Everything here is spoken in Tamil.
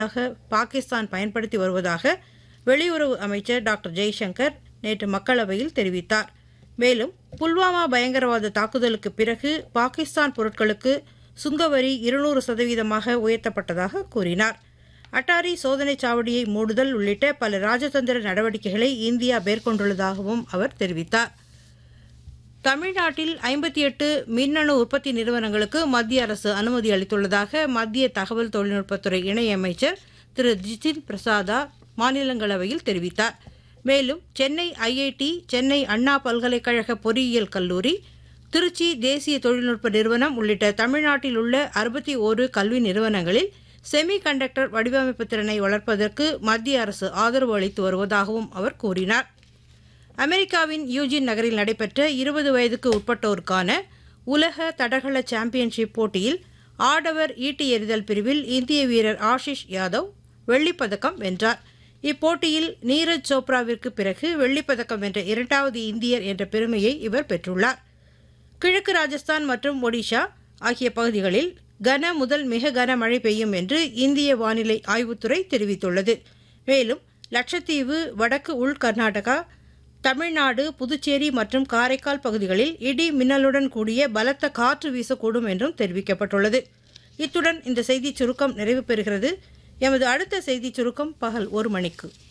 பாகிஸ்தான் பயன்படுத்தி வருவதாக வெளியுறவு அமைச்சர் டாக்டர் ஜெய்சங்கர் நேற்று மக்களவையில் தெரிவித்தார் மேலும் புல்வாமா பயங்கரவாத தாக்குதலுக்கு பிறகு பாகிஸ்தான் பொருட்களுக்கு சுங்கவரி இருநூறு சதவீதமாக உயர்த்தப்பட்டதாக கூறினார் அட்டாரி சோதனைச் சாவடியை மூடுதல் உள்ளிட்ட பல ராஜதந்திர நடவடிக்கைகளை இந்தியா மேற்கொண்டுள்ளதாகவும் அவர் தெரிவித்தார் தமிழ்நாட்டில் ஐம்பத்தி எட்டு மின்னணு உற்பத்தி நிறுவனங்களுக்கு மத்திய அரசு அனுமதி அளித்துள்ளதாக மத்திய தகவல் தொழில்நுட்பத்துறை இணையமைச்சர் திரு ஜிதின் பிரசாதா மாநிலங்களவையில் தெரிவித்தார் மேலும் சென்னை ஐஐடி சென்னை அண்ணா பல்கலைக்கழக பொறியியல் கல்லூரி திருச்சி தேசிய தொழில்நுட்ப நிறுவனம் உள்ளிட்ட தமிழ்நாட்டில் உள்ள அறுபத்தி ஓரு கல்வி நிறுவனங்களில் செமி கண்டக்டர் வடிவமைப்பு திறனை வளர்ப்பதற்கு மத்திய அரசு ஆதரவு அளித்து வருவதாகவும் அவர் கூறினார் அமெரிக்காவின் யூஜின் நகரில் நடைபெற்ற இருபது வயதுக்கு உட்பட்டோருக்கான உலக தடகள சாம்பியன்ஷிப் போட்டியில் ஆடவர் ஈட்டி எறிதல் பிரிவில் இந்திய வீரர் ஆஷிஷ் யாதவ் வெள்ளிப்பதக்கம் வென்றார் இப்போட்டியில் நீரஜ் சோப்ராவிற்கு பிறகு வெள்ளிப்பதக்கம் வென்ற இரண்டாவது இந்தியர் என்ற பெருமையை இவர் பெற்றுள்ளார் கிழக்கு ராஜஸ்தான் மற்றும் ஒடிஷா ஆகிய பகுதிகளில் கன முதல் மிக கனமழை பெய்யும் என்று இந்திய வானிலை ஆய்வுத்துறை தெரிவித்துள்ளது மேலும் லட்சத்தீவு வடக்கு உள் கர்நாடகா தமிழ்நாடு புதுச்சேரி மற்றும் காரைக்கால் பகுதிகளில் இடி மின்னலுடன் கூடிய பலத்த காற்று வீசக்கூடும் என்றும் தெரிவிக்கப்பட்டுள்ளது இத்துடன் இந்த செய்திச் சுருக்கம் நிறைவு பெறுகிறது எமது அடுத்த செய்திச் சுருக்கம் பகல் ஒரு மணிக்கு